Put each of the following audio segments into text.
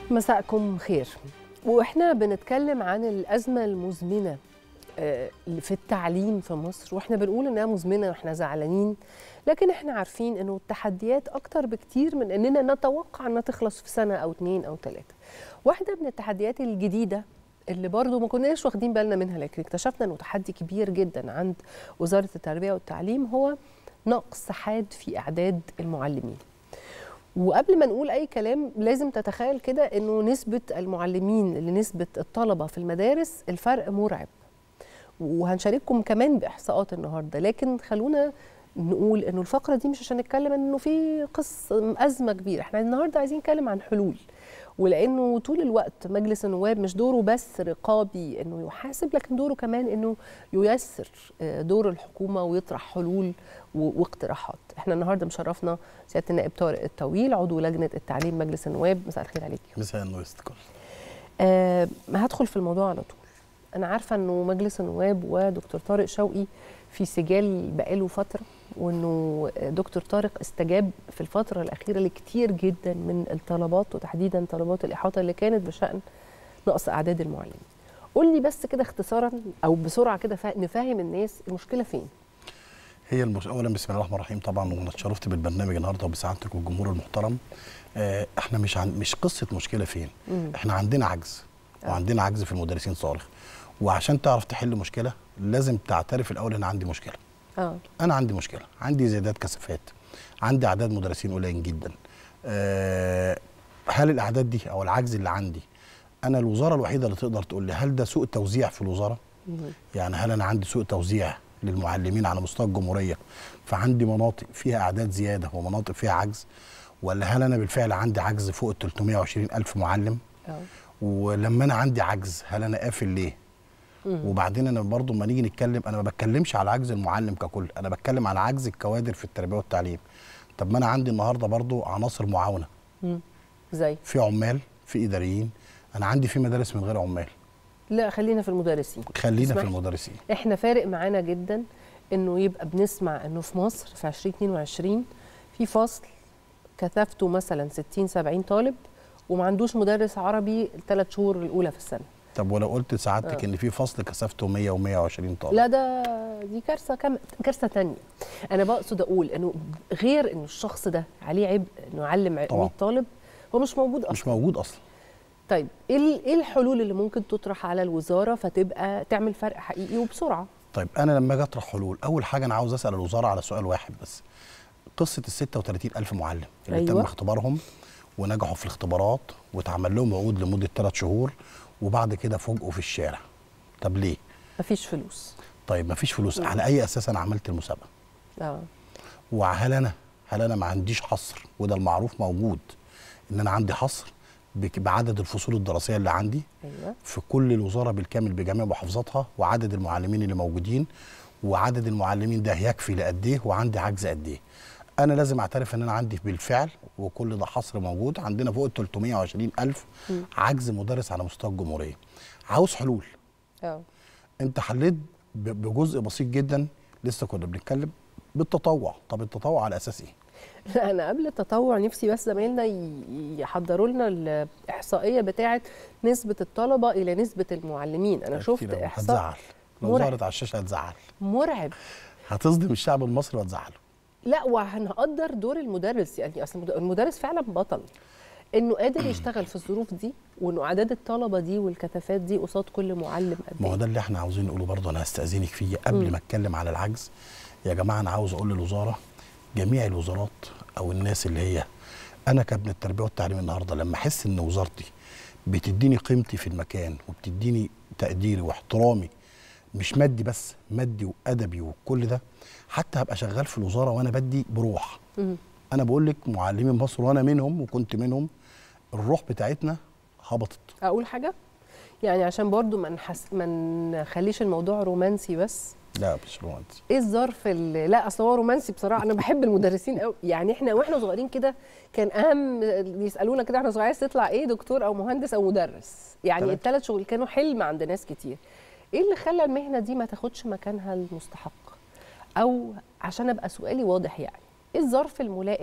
مساءكم خير واحنا بنتكلم عن الازمه المزمنه آه، في التعليم في مصر واحنا بنقول انها مزمنه واحنا زعلانين لكن احنا عارفين انه التحديات اكتر بكتير من اننا نتوقع انها تخلص في سنه او اتنين او تلاته واحده من التحديات الجديده اللي برضو ما كناش واخدين بالنا منها لكن اكتشفنا انه تحدي كبير جدا عند وزاره التربيه والتعليم هو نقص حاد في اعداد المعلمين وقبل ما نقول اي كلام لازم تتخيل كده انه نسبه المعلمين لنسبه الطلبه في المدارس الفرق مرعب وهنشارككم كمان باحصاءات النهارده لكن خلونا نقول انه الفقره دي مش عشان نتكلم انه في قصه ازمه كبيره احنا النهارده عايزين نتكلم عن حلول ولانه طول الوقت مجلس النواب مش دوره بس رقابي انه يحاسب لكن دوره كمان انه ييسر دور الحكومه ويطرح حلول واقتراحات احنا النهارده مشرفنا سياده النائب طارق الطويل عضو لجنه التعليم مجلس النواب مساء الخير عليك مساء النور يستكل أه هدخل في الموضوع على طول انا عارفه انه مجلس النواب ودكتور طارق شوقي في سجال بقاله فتره وانه دكتور طارق استجاب في الفتره الاخيره لكتير جدا من الطلبات وتحديدا طلبات الاحاطه اللي كانت بشان نقص اعداد المعلمين قول لي بس كده اختصارا او بسرعه كده نفهم الناس المشكله فين هي المش... اولا بسم الله الرحمن الرحيم طبعا وانا اتشرفت بالبرنامج النهارده وبسعادتك والجمهور المحترم آه احنا مش عن... مش قصه مشكله فين مم. احنا عندنا عجز أه. وعندنا عجز في المدرسين صارخ وعشان تعرف تحل مشكله لازم تعترف الاول ان عندي مشكله اه انا عندي مشكله عندي زيادات كثافات عندي اعداد مدرسين قليلين جدا أه هل الاعداد دي او العجز اللي عندي انا الوزاره الوحيده اللي تقدر تقول لي هل ده سوء توزيع في الوزاره مم. يعني هل انا عندي سوء توزيع للمعلمين على مستوى الجمهوريه فعندي مناطق فيها اعداد زياده ومناطق فيها عجز ولا هل انا بالفعل عندي عجز فوق ال 320 الف معلم اه ولما انا عندي عجز هل انا قافل ليه مم. وبعدين انا برضو لما نيجي نتكلم انا ما بتكلمش على عجز المعلم ككل انا بتكلم على عجز الكوادر في التربيه والتعليم طب ما انا عندي النهارده برضو عناصر معاونه مم. زي في عمال في اداريين انا عندي في مدارس من غير عمال لا خلينا في المدرسين خلينا اسمح في لي. المدرسين احنا فارق معانا جدا انه يبقى بنسمع انه في مصر في 2022 في فصل كثافته مثلا 60 70 طالب وما عندوش مدرس عربي الثلاث شهور الاولى في السنه طب ولو قلت سعادتك آه. ان في فصل كثافته 100 و120 طالب لا ده دي كارثه كم كارثه تانية انا بقصد اقول انه غير انه الشخص ده عليه عبء انه يعلم 100 طبعاً. طالب هو مش موجود اصلا مش موجود اصلا طيب ايه ال- ايه الحلول اللي ممكن تطرح على الوزاره فتبقى تعمل فرق حقيقي وبسرعه طيب انا لما اجي اطرح حلول اول حاجه انا عاوز اسال الوزاره على سؤال واحد بس قصه ال 36 الف معلم اللي أيوة. تم اختبارهم ونجحوا في الاختبارات واتعمل لهم عقود لمده ثلاث شهور وبعد كده فوجئوا في الشارع طب ليه مفيش فلوس طيب مفيش فلوس على اي اساس انا عملت المسابقه اه وهل انا هل انا ما عنديش حصر وده المعروف موجود ان انا عندي حصر بك- بعدد الفصول الدراسيه اللي عندي ايوه في كل الوزاره بالكامل بجميع محافظاتها وعدد المعلمين اللي موجودين وعدد المعلمين ده يكفي لقد ايه وعندي عجز قد ايه انا لازم اعترف ان انا عندي بالفعل وكل ده حصر موجود عندنا فوق ال 320 الف مم. عجز مدرس على مستوى الجمهوريه عاوز حلول اه انت حليت ب- بجزء بسيط جدا لسه كنا بنتكلم بالتطوع طب التطوع على اساس ايه لا انا قبل التطوع نفسي بس زمايلنا ي- يحضروا لنا الاحصائيه بتاعه نسبه الطلبه الى نسبه المعلمين انا شفت كتير أوي. احصاء هتزعل لو مرعب. ظهرت على الشاشه هتزعل مرعب هتصدم الشعب المصري وهتزعله لا وهنقدر دور المدرس يعني اصل المد- المدرس فعلا بطل انه قادر يشتغل في الظروف دي وانه اعداد الطلبه دي والكثافات دي قصاد كل معلم قد ما هو ايه ده اللي احنا عاوزين نقوله برضه انا هستاذنك فيه قبل مم. ما اتكلم على العجز يا جماعه انا عاوز اقول للوزاره جميع الوزارات او الناس اللي هي انا كابن التربيه والتعليم النهارده لما احس ان وزارتي بتديني قيمتي في المكان وبتديني تقديري واحترامي مش مادي بس مادي وادبي وكل ده حتى هبقى شغال في الوزاره وانا بدي بروح مم. انا بقول لك معلمين مصر وانا منهم وكنت منهم الروح بتاعتنا هبطت اقول حاجه يعني عشان برضو ما نحس ما نخليش الموضوع رومانسي بس لا مش رومانسي ايه الظرف اللي لا اصل هو رومانسي بصراحه انا بحب المدرسين قوي يعني احنا واحنا صغيرين كده كان اهم يسالونا كده احنا صغيرين عايز تطلع ايه دكتور او مهندس او مدرس يعني تمام. الثلاث شغل كانوا حلم عند ناس كتير ايه اللي خلى المهنه دي ما تاخدش مكانها المستحق او عشان ابقى سؤالي واضح يعني ايه الظرف الملائم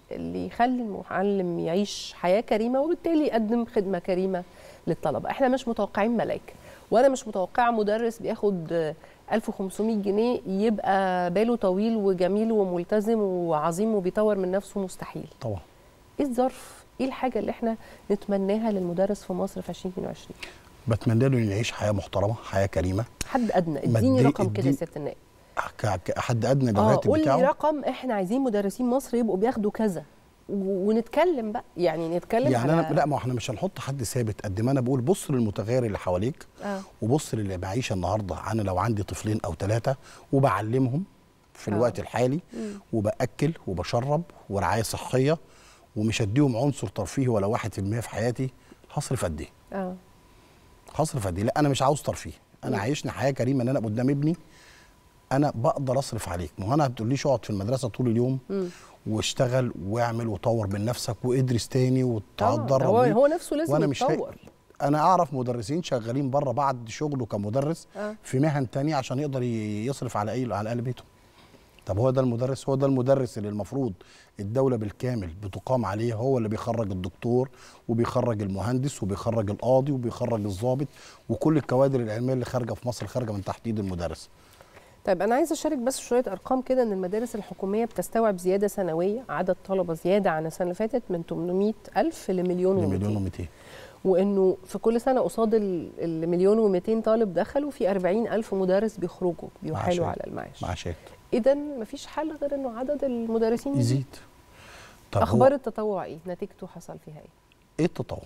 اللي يخلي المعلم يعيش حياه كريمه وبالتالي يقدم خدمه كريمه للطلبه احنا مش متوقعين ملايكه وانا مش متوقعه مدرس بياخد آه، 1500 جنيه يبقى باله طويل وجميل وملتزم وعظيم وبيطور من نفسه مستحيل طبعا ايه الظرف ايه الحاجه اللي احنا نتمناها للمدرس في مصر في 2022 بتمنى له انه يعيش حياه محترمه حياه كريمه حد ادنى اديني مادي- رقم كده يا ادي- سياده النائب ك- ك- حد ادنى اه للراتب قول لي بتاعه رقم احنا عايزين مدرسين مصر يبقوا بياخدوا كذا و- ونتكلم بقى يعني نتكلم يعني على انا لا ما احنا مش هنحط حد ثابت قد ما انا بقول بص للمتغير اللي حواليك اه وبص للمعيشه النهارده انا لو عندي طفلين او ثلاثه وبعلمهم في آه. الوقت الحالي مم. وباكل وبشرب ورعايه صحيه ومش هديهم عنصر ترفيهي ولا واحد في المية في حياتي هصرف قد ايه؟ اه هصرف قد ايه؟ لا انا مش عاوز ترفيه انا مم. عايشني حياه كريمه ان انا قدام ابني انا بقدر اصرف عليك ما هو انا ما تقوليش اقعد في المدرسه طول اليوم مم. واشتغل واعمل وطور من نفسك وادرس تاني طبعاً، وتتدرب هو وإيه. هو نفسه لازم وأنا مش هي- يتطور انا اعرف مدرسين شغالين بره بعد شغله كمدرس اه في مهن تانية عشان يقدر ي- يصرف على اي على اهل بيته طب هو ده المدرس هو ده المدرس اللي المفروض الدولة بالكامل بتقام عليه هو اللي بيخرج الدكتور وبيخرج المهندس وبيخرج القاضي وبيخرج الضابط وكل الكوادر العلمية اللي خارجة في مصر خارجة من تحت ايد المدرس طيب انا عايزه اشارك بس شويه ارقام كده ان المدارس الحكوميه بتستوعب زياده سنويه عدد طلبه زياده عن السنه اللي فاتت من 800 الف لمليون لمليون و200 و200 وانه في كل سنه قصاد ال- المليون و200 طالب دخلوا في 40 الف مدرس بيخرجوا بيحالوا معاشات. على المعاش معاشات اذا مفيش حل غير انه عدد المدرسين يزيد يزيد طب اخبار هو التطوع ايه نتيجته حصل فيها ايه ايه التطوع؟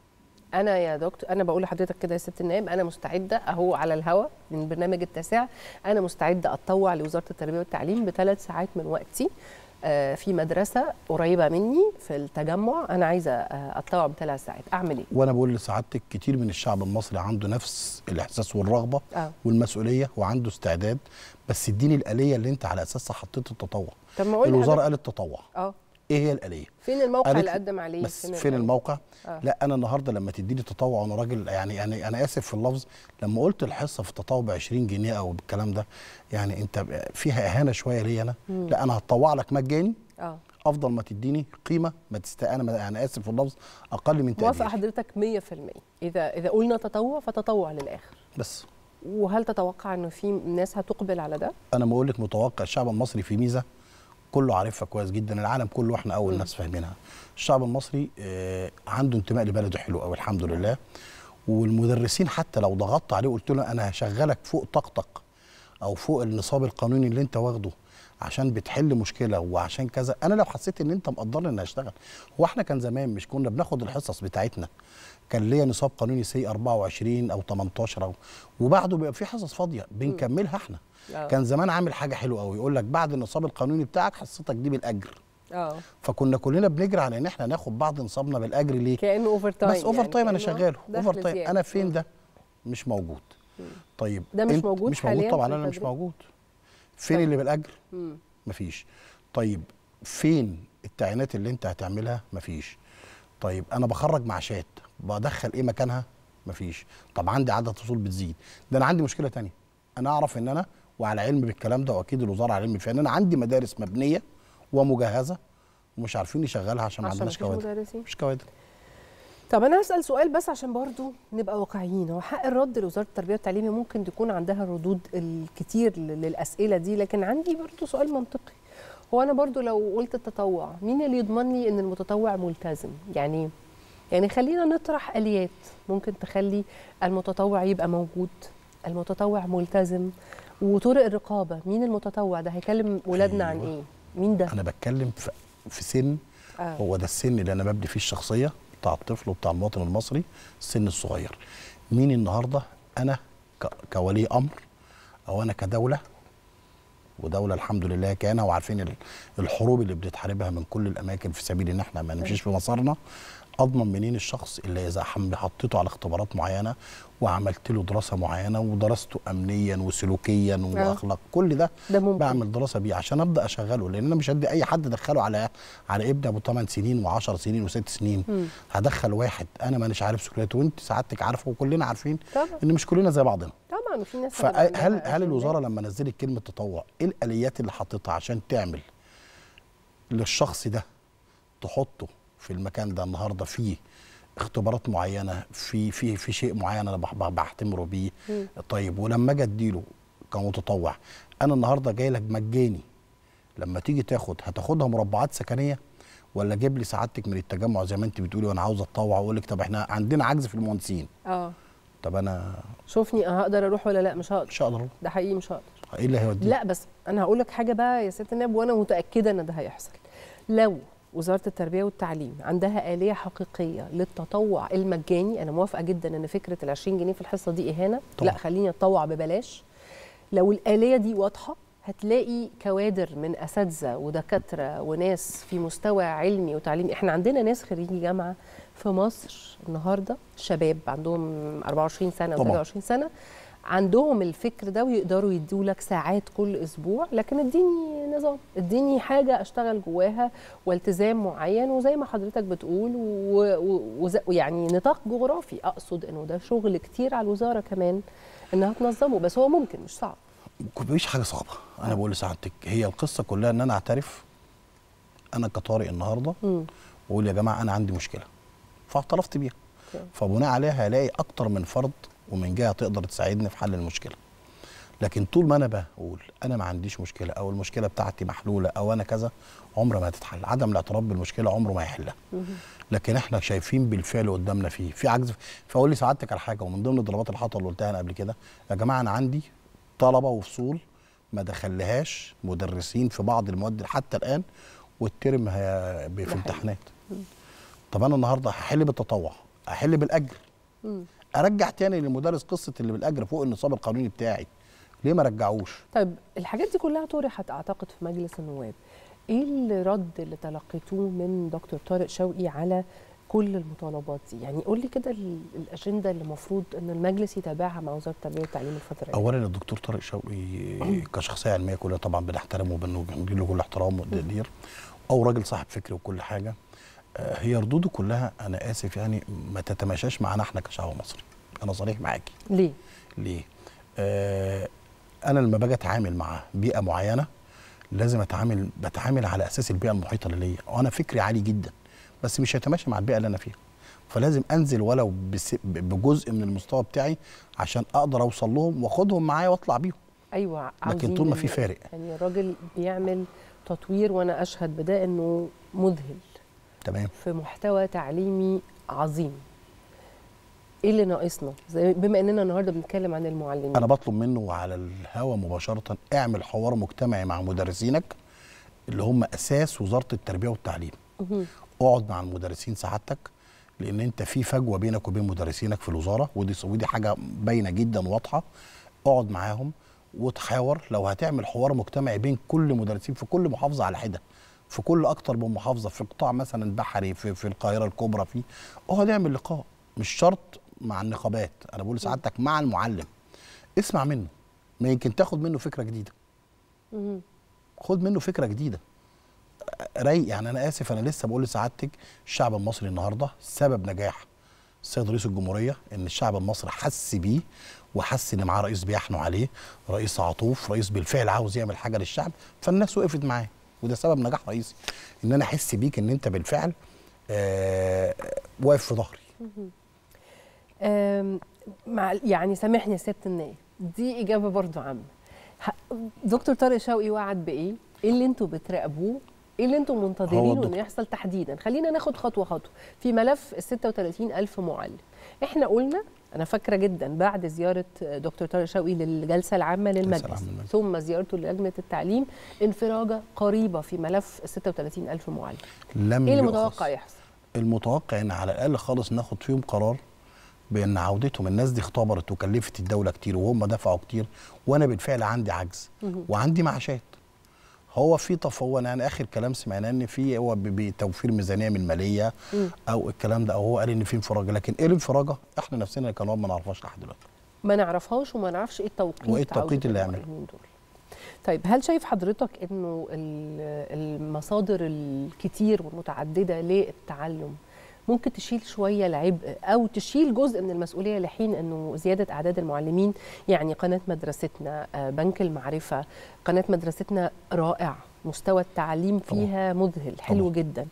انا يا دكتور انا بقول لحضرتك كده يا ست النائب انا مستعده اهو على الهوا من برنامج التاسع انا مستعده اتطوع لوزاره التربيه والتعليم بثلاث ساعات من وقتي آه، في مدرسه قريبه مني في التجمع انا عايزه آه، اتطوع بثلاث ساعات اعمل ايه وانا بقول لسعادتك كتير من الشعب المصري عنده نفس الاحساس والرغبه اه والمسؤوليه وعنده استعداد بس اديني الاليه اللي انت على اساسها حطيت التطوع طب ما قول لي الوزاره حضرتك- قالت تطوع اه ايه هي الاليه فين الموقع قالت اللي لي- قدم عليه بس فين الآلية؟ الموقع آه. لا انا النهارده لما تديني تطوع وانا راجل يعني يعني انا اسف في اللفظ لما قلت الحصه في التطوع ب 20 جنيه او بالكلام ده يعني انت فيها اهانه شويه ليا انا مم. لا انا هتطوع لك مجاني اه افضل ما تديني قيمه ما تست انا يعني اسف في اللفظ اقل من موافقه تقدير حضرتك 100% اذا اذا قلنا تطوع فتطوع للاخر بس وهل تتوقع انه في ناس هتقبل على ده انا بقول لك متوقع الشعب المصري في ميزه كله عارفها كويس جدا العالم كله واحنا اول مم. ناس فاهمينها الشعب المصري آه، عنده انتماء لبلده حلو قوي الحمد لله والمدرسين حتى لو ضغطت عليه وقلت له انا هشغلك فوق طاقتك او فوق النصاب القانوني اللي انت واخده عشان بتحل مشكله وعشان كذا انا لو حسيت ان انت مقدرني ان اشتغل هو احنا كان زمان مش كنا بناخد الحصص بتاعتنا كان ليا نصاب قانوني سي 24 او 18 او وبعده بيبقى في حصص فاضيه بنكملها احنا آه. كان زمان عامل حاجه حلوه قوي يقول لك بعد النصاب القانوني بتاعك حصتك دي بالاجر اه فكنا كلنا بنجري على ان احنا ناخد بعض نصابنا بالاجر ليه كانه اوفر تايم بس اوفر تايم انا شغاله اوفر تايم زيادة. انا فين مم. ده مش موجود طيب ده مش أنت- موجود مش حالياً موجود طبعا في انا مش التدريب؟ موجود فين طيب. اللي بالاجر مم. مفيش طيب فين التعيينات اللي انت هتعملها مفيش طيب انا بخرج معاشات بدخل ايه مكانها مفيش طب عندي عدد فصول بتزيد ده انا عندي مشكله تانية انا اعرف ان انا وعلى علم بالكلام ده واكيد الوزاره على علم فيها ان انا عندي مدارس مبنيه ومجهزه ومش عارفين نشغلها عشان ما عشان عندناش مفيش كوادر مدرسين مش كوادر طب انا هسال سؤال بس عشان برضو نبقى واقعيين هو حق الرد لوزاره التربيه والتعليم ممكن تكون عندها الردود الكتير ل- للاسئله دي لكن عندي برضو سؤال منطقي هو انا برضو لو قلت التطوع مين اللي يضمن لي ان المتطوع ملتزم يعني يعني خلينا نطرح اليات ممكن تخلي المتطوع يبقى موجود المتطوع ملتزم وطرق الرقابه مين المتطوع ده هيكلم ولادنا عن أيوة. ايه مين ده انا بتكلم في, في سن آه. هو ده السن اللي انا ببني فيه الشخصيه بتاع الطفل وبتاع المواطن المصري السن الصغير مين النهارده انا ك- كولي امر او انا كدوله ودوله الحمد لله كيانها وعارفين ال- الحروب اللي بنتحاربها من كل الاماكن في سبيل ان احنا ما نمشيش في مسارنا اضمن منين الشخص اللي اذا حم- حطيته على اختبارات معينه وعملت له دراسه معينه ودراسته امنيا وسلوكيا واخلاق كل ده ده ممكن بعمل دراسه بيه عشان ابدا اشغله لان انا مش هدي اي حد ادخله على على ابن ابو 8 سنين و10 سنين و6 سنين مم. هدخل واحد انا مانيش عارف سلوكياته وانت سعادتك عارفه وكلنا عارفين طبعا ان مش كلنا زي بعضنا طبعا وفي ناس هتبقى فهل عندها هل أجندات. الوزاره لما نزلت كلمه تطوع ايه الاليات اللي حطيتها عشان تعمل للشخص ده تحطه في المكان ده النهارده فيه اختبارات معينه في في في شيء معين انا بح- بعتمره بيه مم. طيب ولما اجي اديله كمتطوع انا النهارده جاي لك مجاني لما تيجي تاخد هتاخدها مربعات سكنيه ولا جيب لي سعادتك من التجمع زي ما انت بتقولي وانا عاوز اتطوع واقول لك طب احنا عندنا عجز في المهندسين اه طب انا شوفني هقدر اروح ولا لا مش هقدر مش هقدر أروح. ده حقيقي مش هقدر ايه اللي هيوديني لا بس انا هقول لك حاجه بقى يا ست النائب وانا متاكده ان ده هيحصل لو وزاره التربيه والتعليم عندها اليه حقيقيه للتطوع المجاني انا موافقه جدا ان فكره ال 20 جنيه في الحصه دي اهانه طبعا. لا خليني اتطوع ببلاش لو الاليه دي واضحه هتلاقي كوادر من اساتذه ودكاتره وناس في مستوى علمي وتعليمي احنا عندنا ناس خريجي جامعه في مصر النهارده شباب عندهم 24 سنه طبعا. 23 سنه عندهم الفكر ده ويقدروا يدوا لك ساعات كل اسبوع لكن اديني نظام اديني حاجه اشتغل جواها والتزام معين وزي ما حضرتك بتقول و- و- وز- ويعني نطاق جغرافي اقصد انه ده شغل كتير على الوزاره كمان انها تنظمه بس هو ممكن مش صعب مفيش حاجه صعبه انا بقول لسعادتك هي القصه كلها ان انا اعترف انا كطارق النهارده مم. واقول يا جماعه انا عندي مشكله فاعترفت بيها أوكي. فبناء عليها هلاقي اكتر من فرد ومن جهه تقدر تساعدني في حل المشكله لكن طول ما انا بقول انا ما عنديش مشكله او المشكله بتاعتي محلوله او انا كذا عمرها ما هتتحل عدم الاعتراف بالمشكله عمره ما هيحلها لكن احنا شايفين بالفعل قدامنا فيه في عجز فاقول لي سعادتك على حاجه ومن ضمن ضربات الحطه اللي قلتها انا قبل كده يا جماعه انا عندي طلبه وفصول ما دخلهاش مدرسين في بعض المواد حتى الان والترم هي- ب- في حقيقي. امتحانات طب انا النهارده هحل بالتطوع احل بالاجر مم. ارجع تاني للمدرس قصه اللي بالاجر فوق النصاب القانوني بتاعي ليه ما رجعوش طيب الحاجات دي كلها طرحت اعتقد في مجلس النواب ايه الرد اللي تلقيتوه من دكتور طارق شوقي على كل المطالبات دي يعني قول لي كده ال- الاجنده اللي المفروض ان المجلس يتابعها مع وزاره التربيه والتعليم الفتره الجايه اولا الدكتور طارق شوقي كشخصيه علميه كلها طبعا بنحترمه وبندي له كل احترام وتقدير او راجل صاحب فكر وكل حاجه آه، هي ردوده كلها انا اسف يعني ما تتماشاش معانا احنا كشعب مصري انا صريح معاكي ليه ليه آه انا لما باجي اتعامل مع بيئه معينه لازم اتعامل بتعامل على اساس البيئه المحيطه اللي ليا وانا فكري عالي جدا بس مش هيتماشى مع البيئه اللي انا فيها فلازم انزل ولو بس- بجزء من المستوى بتاعي عشان اقدر اوصل لهم واخدهم معايا واطلع بيهم ايوه لكن عاوزين طول ما ال- في فارق يعني الراجل بيعمل تطوير وانا اشهد بده انه مذهل تمام في محتوى تعليمي عظيم ايه اللي ناقصنا زي بما اننا النهارده بنتكلم عن المعلمين انا بطلب منه على الهوا مباشره اعمل حوار مجتمعي مع مدرسينك اللي هم اساس وزاره التربيه والتعليم مهم. اقعد مع المدرسين سعادتك لان انت في فجوه بينك وبين مدرسينك في الوزاره ودي ودي حاجه باينه جدا واضحه اقعد معاهم وتحاور لو هتعمل حوار مجتمعي بين كل مدرسين في كل محافظه على حده في كل اكتر من محافظه في قطاع مثلا بحري في, في القاهره الكبرى في اقعد اعمل لقاء مش شرط مع النقابات انا بقول لسعادتك مع المعلم اسمع منه ما يمكن تاخد منه فكره جديده مهم. خد منه فكره جديده رايق يعني انا اسف انا لسه بقول لسعادتك الشعب المصري النهارده سبب نجاح السيد رئيس الجمهوريه ان الشعب المصري حس بيه وحس ان معاه رئيس بيحنوا عليه رئيس عطوف رئيس بالفعل عاوز يعمل حاجه للشعب فالناس وقفت معاه وده سبب نجاح رئيسي ان انا احس بيك ان انت بالفعل آه واقف في ظهري أم، مع يعني سامحني يا سياده النائب دي اجابه برضو عامه ه- دكتور طارق شوقي وعد بايه ايه اللي انتوا بتراقبوه ايه اللي انتوا منتظرينه انه الدكتور- يحصل تحديدا خلينا ناخد خطوه خطوه في ملف ال 36 الف معلم احنا قلنا انا فاكره جدا بعد زياره دكتور طارق شوقي للجلسه العامه للمجلس العامة للمجلس. ثم زيارته للجنه التعليم انفراجه قريبه في ملف ال 36 الف معلم لم ايه اللي يؤخذ. متوقع يحصل المتوقع ان على الاقل خالص ناخد فيهم قرار بان عودتهم الناس دي اختبرت وكلفت الدوله كتير وهم دفعوا كتير وانا بالفعل عندي عجز مهم. وعندي معاشات هو في تفوق يعني اخر كلام سمعناه ان في هو ب- بتوفير ميزانيه من الماليه مم. او الكلام ده او هو قال ان في انفراجه لكن ايه الانفراجه احنا نفسنا كنواب ما نعرفهاش لحد دلوقتي ما نعرفهاش وما نعرفش ايه التوقيت وإيه التوقيت عودة اللي يعمل؟ المعلمين دول طيب هل شايف حضرتك انه ال- المصادر الكتير والمتعدده للتعلم ممكن تشيل شويه العبء او تشيل جزء من المسؤوليه لحين انه زياده اعداد المعلمين يعني قناه مدرستنا آه، بنك المعرفه قناه مدرستنا رائع مستوى التعليم طبعاً. فيها مذهل حلو طبعاً. جدا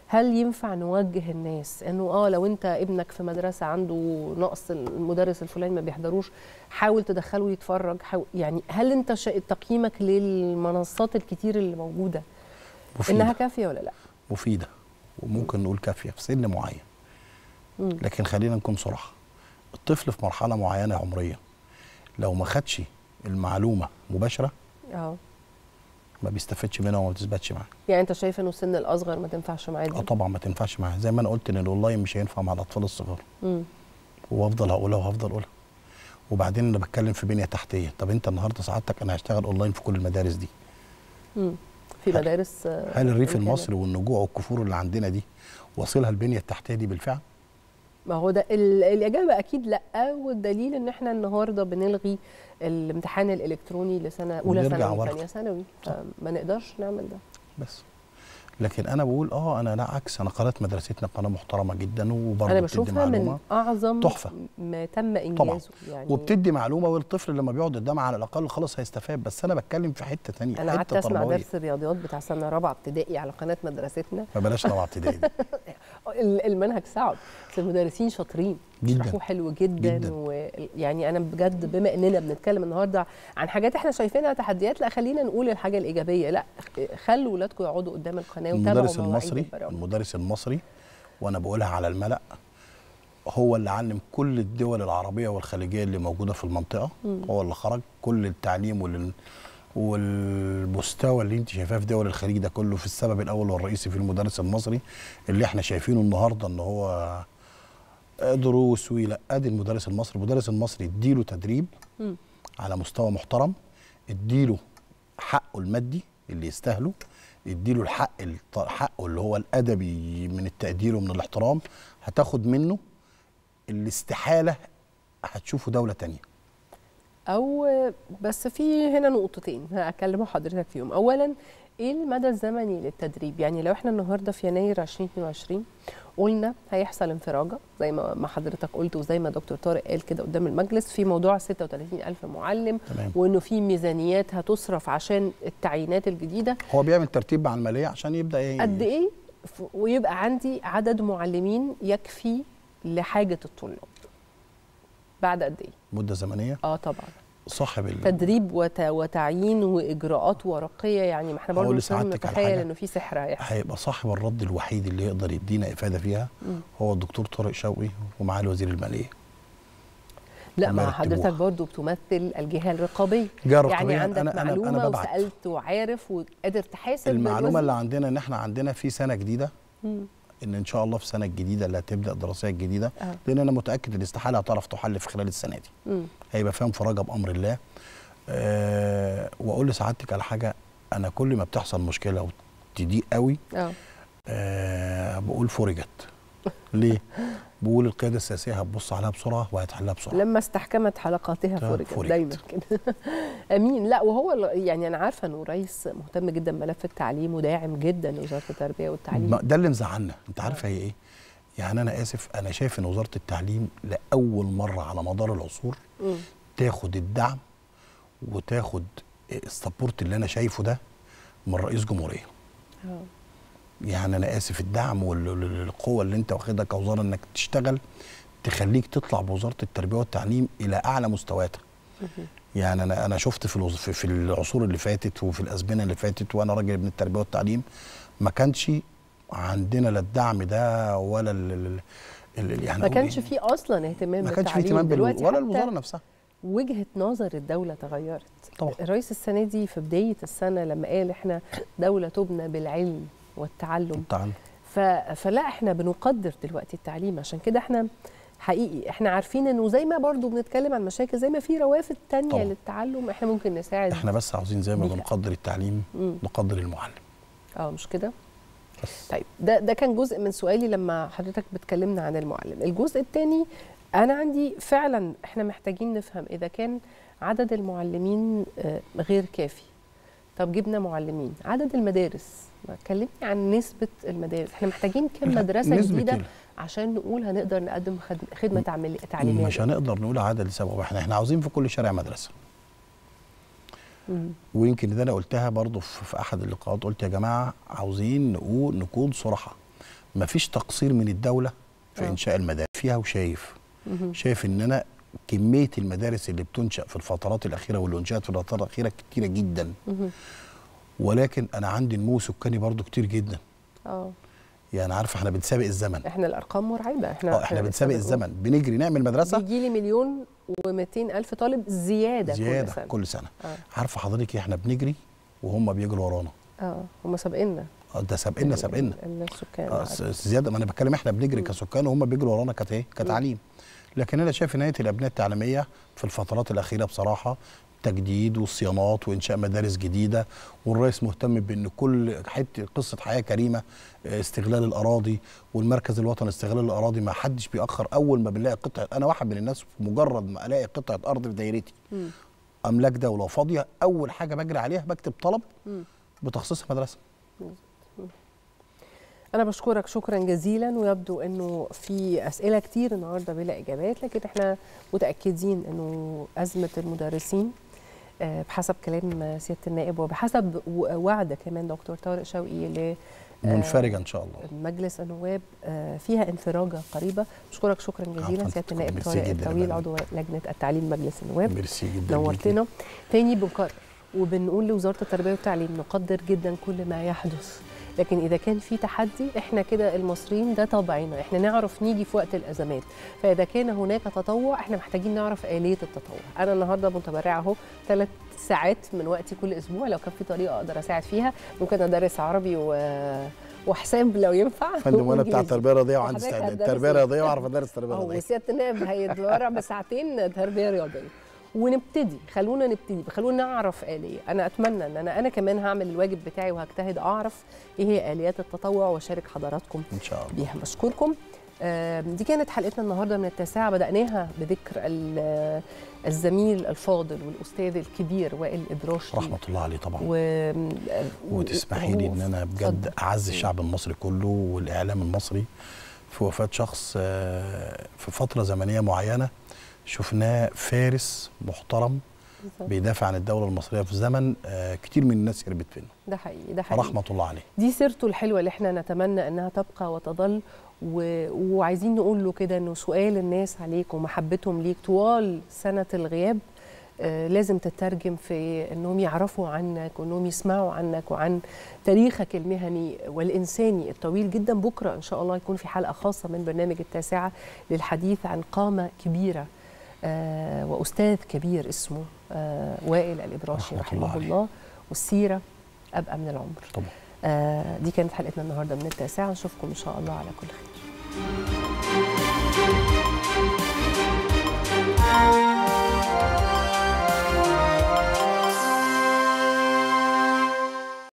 هل ينفع نوجه الناس انه اه لو انت ابنك في مدرسه عنده نقص المدرس الفلاني ما بيحضروش حاول تدخله يتفرج حاول يعني هل انت شا- تقييمك للمنصات الكتير اللي موجوده مفيدة انها كافيه ولا لا مفيده وممكن نقول كافيه في سن معين مم. لكن خلينا نكون صراحه الطفل في مرحله معينه عمريه لو ما خدش المعلومه مباشره اه ما بيستفادش منها وما بتثبتش معاه يعني انت شايف انه السن الاصغر ما تنفعش معاه اه دي طبعا ما تنفعش معاه زي ما انا قلت ان الاونلاين مش هينفع مع الاطفال الصغار مم. وافضل هقولها وهفضل اقولها وبعدين انا بتكلم في بنيه تحتيه طب انت النهارده سعادتك انا هشتغل اونلاين في كل المدارس دي مم. في هل- مدارس آه، هل الريف إمكانيات. المصري والنجوع والكفور اللي عندنا دي واصلها البنيه التحتيه دي بالفعل ما هو ده ال- الاجابه اكيد لا والدليل ان احنا النهارده بنلغي الامتحان الالكتروني لسنه اولى ونرجع ثانوي ورا. ثانيه ثانوي فما نقدرش نعمل ده بس لكن انا بقول اه انا لا عكس انا قناه مدرستنا قناه محترمه جدا وبرضه انا بتدي بشوفها من معلومه اعظم تحفة. ما تم انجازه يعني وبتدي معلومه والطفل لما بيقعد قدامها على الاقل خلاص هيستفاد بس انا بتكلم في حته ثانيه انا قعدت حته اسمع تربويه درس الرياضيات بتاع سنه رابعه ابتدائي على قناه مدرستنا ما بلاش رابعه ابتدائي دي ال- المنهج صعب بس المدرسين شاطرين جداً. بيشرحوا حلو جدا, جداً. ويعني انا بجد بما اننا بنتكلم النهارده عن حاجات احنا شايفينها تحديات لا خلينا نقول الحاجه الايجابيه لا خلوا ولادكم يقعدوا قدام القناه وتابعوا المدرس مواعيد المصري البرامج. المدرس المصري وانا بقولها على الملأ هو اللي علم كل الدول العربيه والخليجيه اللي موجوده في المنطقه هو اللي خرج كل التعليم وال والمستوى اللي انت شايفاه في دول الخليج ده كله في السبب الاول والرئيسي في المدرس المصري اللي احنا شايفينه النهارده ان هو دروس ولا ادي المدرس المصري المدرس المصري اديله تدريب مم. على مستوى محترم اديله حقه المادي اللي يستاهله اديله الحق الط- حقه اللي هو الادبي من التقدير ومن الاحترام هتاخد منه اللي استحاله هتشوفه دوله تانية او بس في هنا نقطتين هكلم حضرتك فيهم اولا ايه المدى الزمني للتدريب يعني لو احنا النهارده في يناير 2022 قلنا هيحصل انفراجه زي ما ما حضرتك قلت وزي ما دكتور طارق قال كده قدام المجلس في موضوع 36000 معلم تمام وانه في ميزانيات هتصرف عشان التعيينات الجديده هو بيعمل ترتيب مع الماليه عشان يبدا ي- قد ايه ف- ويبقى عندي عدد معلمين يكفي لحاجه الطلاب بعد قد ايه مده زمنيه اه طبعا صاحب ال- تدريب وت... وتعيين واجراءات ورقيه يعني ما احنا برضه هقول مش لازم لسعادتك على نتخيل حاجة. انه في سحر هيحصل هيبقى صاحب الرد الوحيد اللي يقدر يدينا افاده فيها مم. هو الدكتور طارق شوقي ومعاه الوزير الماليه لا وما ما حضرتك يرتبوها. برضه بتمثل الجهه الرقابيه جهة يعني رقابية، عندك أنا- أنا- أنا معلومه ببعت. وسالت وعارف وقادر تحاسب المعلومه بالوزن. اللي عندنا ان احنا عندنا في سنه جديده مم. ان ان شاء الله في السنه الجديده اللي هتبدا الدراسيه الجديده آه. لان انا متاكد الاستحاله هتعرف تحل في خلال السنه دي مم. هيبقى فيها انفراجه بامر الله أه واقول لسعادتك على حاجه انا كل ما بتحصل مشكله وتضيق قوي اه أه بقول فرجت ليه بقول القياده السياسيه هتبص عليها بسرعه وهتحلها بسرعه لما استحكمت حلقاتها آه، فرجت فرجت. دايما كده امين لا وهو ال- يعني انا عارفه انه رئيس مهتم جدا بملف التعليم وداعم جدا لوزاره التربيه والتعليم ما- ده اللي مزعلنا انت عارفه هي ايه يعني انا اسف انا شايف ان وزاره التعليم لاول مره على مدار العصور مم. تاخد الدعم وتاخد السبورت اللي انا شايفه ده من رئيس جمهوريه آه. يعني انا اسف الدعم والقوه اللي انت واخدها كوزاره انك تشتغل تخليك تطلع بوزاره التربيه والتعليم الى اعلى مستوياتها مهم. يعني انا انا شفت في الوز- في في العصور اللي فاتت وفي الازمنه اللي فاتت وانا راجل ابن التربيه والتعليم ما كانش عندنا لا الدعم ده ولا ال ال ال يعني ما أقول كانش إيه؟ في اصلا اهتمام ما كانش في بالتعليم. اهتمام بال- دلوقتي ولا حتى الوزاره نفسها وجهه نظر الدوله تغيرت طبعا الرئيس السنه دي في بدايه السنه لما قال احنا دوله تبنى بالعلم والتعلم تعال ف... فلا احنا بنقدر دلوقتي التعليم عشان كده احنا حقيقي احنا عارفين انه زي ما برضو بنتكلم عن مشاكل زي ما في روافد تانية طبعا. للتعلم احنا ممكن نساعد احنا بس عاوزين زي ما بيها. بنقدر التعليم مم. نقدر المعلم اه مش كده بس طيب ده ده كان جزء من سؤالي لما حضرتك بتكلمنا عن المعلم الجزء الثاني انا عندي فعلا احنا محتاجين نفهم اذا كان عدد المعلمين آه، غير كافي طب جبنا معلمين عدد المدارس ما تكلمني عن نسبة المدارس احنا محتاجين كم لا، مدرسة نسبة جديدة ال- عشان نقول هنقدر نقدم خد- خدمة تعمل- تعليمية مش هنقدر نقول عدد لسبب احنا احنا عاوزين في كل شارع مدرسه مم. ويمكن ده انا قلتها برضو في في احد اللقاءات قلت يا جماعه عاوزين نقول نكون صراحه مفيش تقصير من الدوله في آه. انشاء المدارس فيها وشايف مهم. شايف ان انا كميه المدارس اللي بتنشا في الفترات الاخيره واللي انشات في الفترات الاخيره كتيره جدا مهم. ولكن انا عندي نمو سكاني برضو كتير جدا اه يعني عارف احنا بنسابق الزمن احنا الارقام مرعبه احنا اه احنا بنسابق الزمن بنجري نعمل مدرسه بيجي لي مليون و200 الف طالب زياده, زياده كل سنه كل سنه اه عارفه حضرتك إيه؟ احنا بنجري وهم بيجروا ورانا اه هم سابقنا اه ده سابقنا سابقنا ال- السكان اه س- زياده ما انا بتكلم احنا بنجري مم. كسكان وهم بيجروا ورانا كت ايه كتعليم لكن انا شايف ان هيئه الابناء التعليميه في الفترات الاخيره بصراحه تجديد والصيانات وانشاء مدارس جديده والرئيس مهتم بان كل حته قصه حياه كريمه اه، استغلال الاراضي والمركز الوطني استغلال الاراضي ما حدش بيأخر اول ما بنلاقي قطعه انا واحد من الناس مجرد ما الاقي قطعه ارض في دايرتي مم. املاك دوله فاضيه اول حاجه بجري عليها بكتب طلب مم. بتخصيص مدرسه أنا بشكرك شكرا جزيلا ويبدو إنه في أسئلة كتير النهارده بلا إجابات لكن إحنا متأكدين إنه أزمة المدرسين آه، بحسب كلام سيادة النائب وبحسب و- وعد كمان دكتور طارق شوقي ل آه، منفرجه ان شاء الله مجلس النواب آه، فيها انفراجة قريبة بشكرك شكرا جزيلا عفواً. سيادة النائب ميرسي طارق جداً يا الطويل فندم. عضو لجنة التعليم مجلس النواب ميرسي جدا نورتنا تاني بنكرر وبنقول لوزاره التربيه والتعليم نقدر جدا كل ما يحدث لكن اذا كان في تحدي احنا كده المصريين ده طبعنا احنا نعرف نيجي في وقت الازمات فاذا كان هناك تطوع احنا محتاجين نعرف اليه التطوع انا النهارده متبرعه اهو ثلاث ساعات من وقتي كل اسبوع لو كان في طريقه اقدر اساعد فيها ممكن ادرس عربي و... وحساب لو ينفع فندم وانا بتاع وإنجليزي. التربيه الرياضيه وعندي وحضرتك استعداد هتدرس تربيه إيه؟ رياضيه واعرف ادرس تربيه هو رياضيه سياده النائب هيتبرع بساعتين تربيه رياضيه ونبتدي خلونا نبتدي خلونا نعرف آلية أنا أتمنى أن أنا أنا كمان هعمل الواجب بتاعي وهجتهد أعرف إيه هي آليات التطوع وأشارك حضراتكم ان شاء الله بيها بشكركم آم، دي كانت حلقتنا النهارده من التاسعه بدأناها بذكر ال- الزميل الفاضل والأستاذ الكبير وائل إدراشي رحمه الله عليه طبعا و... وتسمحي لي ان انا بجد اتفضل. اعز الشعب المصري كله والاعلام المصري في وفاه شخص آه، في فتره زمنيه معينه شفناه فارس محترم بالظبط. بيدافع عن الدوله المصريه في زمن آه، كتير من الناس هربت منه ده حقيقي ده حقيقي رحمه الله عليه دي سيرته الحلوه اللي احنا نتمنى انها تبقى وتظل و... وعايزين نقول له كده انه سؤال الناس عليك ومحبتهم ليك طوال سنه الغياب آه لازم تترجم في انهم يعرفوا عنك وانهم يسمعوا عنك وعن تاريخك المهني والانساني الطويل جدا بكره ان شاء الله يكون في حلقه خاصه من برنامج التاسعه للحديث عن قامه كبيره آه واستاذ كبير اسمه آه وائل الابراشي رحمة الله رحمه عليه. الله والسيره ابقى من العمر طبعا آه دي كانت حلقتنا النهارده من التاسعه نشوفكم ان شاء الله على كل خير